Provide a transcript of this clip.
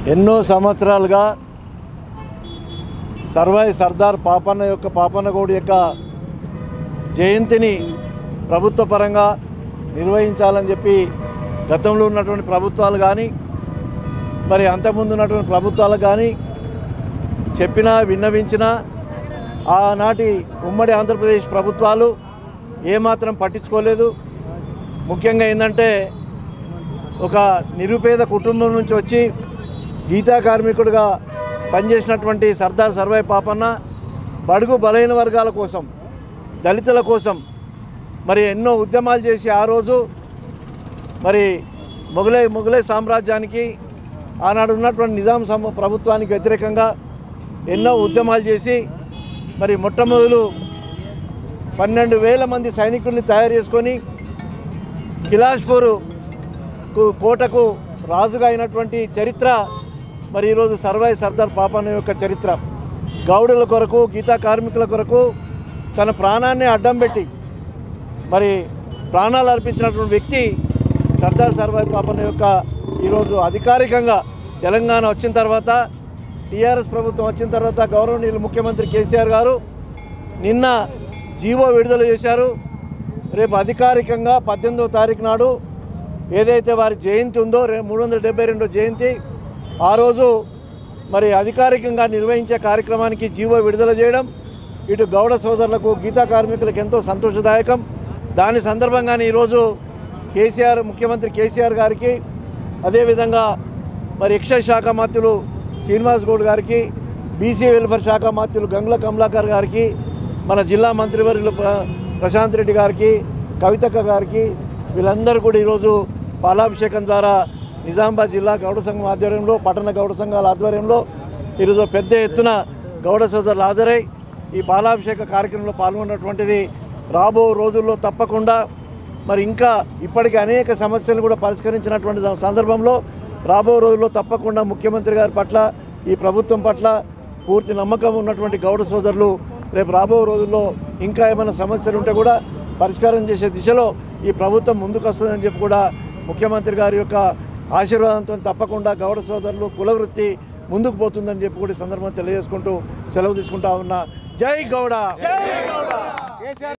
ఎన్నో సంవత్సరాలుగా సర్వాయి సర్దార్ పాపన్న యొక్క పాపన్న గౌడి యొక్క జయంతిని ప్రభుత్వ పరంగా నిర్వహించాలని చెప్పి గతంలో ఉన్నటువంటి ప్రభుత్వాలు కానీ మరి అంతకుముందు ఉన్నటువంటి ప్రభుత్వాలు కానీ చెప్పినా విన్నవించినా ఆనాటి ఉమ్మడి ఆంధ్రప్రదేశ్ ప్రభుత్వాలు ఏమాత్రం పట్టించుకోలేదు ముఖ్యంగా ఏంటంటే ఒక నిరుపేద కుటుంబం నుంచి వచ్చి గీతా కార్మికుడిగా పనిచేసినటువంటి సర్దార్ సర్వాయి పాపన్న బడుగు బలైన వర్గాల కోసం దళితుల కోసం మరి ఎన్నో ఉద్యమాలు చేసి ఆ రోజు మరి మొఘలై మొఘలై సామ్రాజ్యానికి ఆనాడు ఉన్నటువంటి నిజాం సమ ప్రభుత్వానికి వ్యతిరేకంగా ఎన్నో ఉద్యమాలు చేసి మరి మొట్టమొదలు పన్నెండు వేల మంది సైనికుల్ని తయారు చేసుకొని కిలాష్పూర్ కు కోటకు రాజుగా అయినటువంటి చరిత్ర మరి ఈరోజు సర్వాయి సర్దార్ పాపన్న యొక్క చరిత్ర గౌడుల కొరకు గీతా కార్మికుల కొరకు తన ప్రాణాన్ని అడ్డం పెట్టి మరి ప్రాణాలు అర్పించినటువంటి వ్యక్తి సర్దార్ సర్వాయి పాపన్న యొక్క ఈరోజు అధికారికంగా తెలంగాణ వచ్చిన తర్వాత టీఆర్ఎస్ ప్రభుత్వం వచ్చిన తర్వాత గౌరవనీయులు ముఖ్యమంత్రి కేసీఆర్ గారు నిన్న జీవో విడుదల చేశారు రేపు అధికారికంగా పద్దెనిమిదవ తారీఖు నాడు ఏదైతే వారి జయంతి ఉందో రే మూడు వందల డెబ్బై రెండో జయంతి ఆ రోజు మరి అధికారికంగా నిర్వహించే కార్యక్రమానికి జీవో విడుదల చేయడం ఇటు గౌడ సోదరులకు గీతా కార్మికులకు ఎంతో సంతోషదాయకం దాని సందర్భంగానే ఈరోజు కేసీఆర్ ముఖ్యమంత్రి కేసీఆర్ గారికి అదేవిధంగా మరి ఎక్సైజ్ శాఖ మంత్రులు శ్రీనివాస్ గౌడ్ గారికి బీసీ వెల్ఫేర్ శాఖ మంత్రులు గంగుల కమలాకర్ గారికి మన జిల్లా మంత్రివర్యులు ప్ర- ప్రశాంత్ రెడ్డి గారికి కవితక్క గారికి వీళ్ళందరూ కూడా ఈరోజు పాలాభిషేకం ద్వారా నిజామాబాద్ జిల్లా గౌడ సంఘం ఆధ్వర్యంలో పట్టణ గౌడ సంఘాల ఆధ్వర్యంలో ఈరోజు పెద్ద ఎత్తున గౌడ సోదరులు హాజరై ఈ పాలాభిషేక కార్యక్రమంలో పాల్గొన్నటువంటిది రాబో రోజుల్లో తప్పకుండా మరి ఇంకా ఇప్పటికీ అనేక సమస్యలు కూడా పరిష్కరించినటువంటి ద- సందర్భంలో రాబో రోజుల్లో తప్పకుండా ముఖ్యమంత్రి గారి పట్ల ఈ ప్రభుత్వం పట్ల పూర్తి నమ్మకం ఉన్నటువంటి గౌడ సోదరులు రేపు రాబో రోజుల్లో ఇంకా ఏమైనా సమస్యలు ఉంటే కూడా పరిష్కారం చేసే దిశలో ఈ ప్రభుత్వం ముందుకు వస్తుందని చెప్పి కూడా ముఖ్యమంత్రి గారి యొక్క ఆశీర్వాదంతో తప్పకుండా గౌడ సోదరులు కులవృత్తి ముందుకు పోతుందని చెప్పి కూడా ఈ సందర్భంగా తెలియజేసుకుంటూ సెలవు తీసుకుంటా ఉన్నా జై గౌడ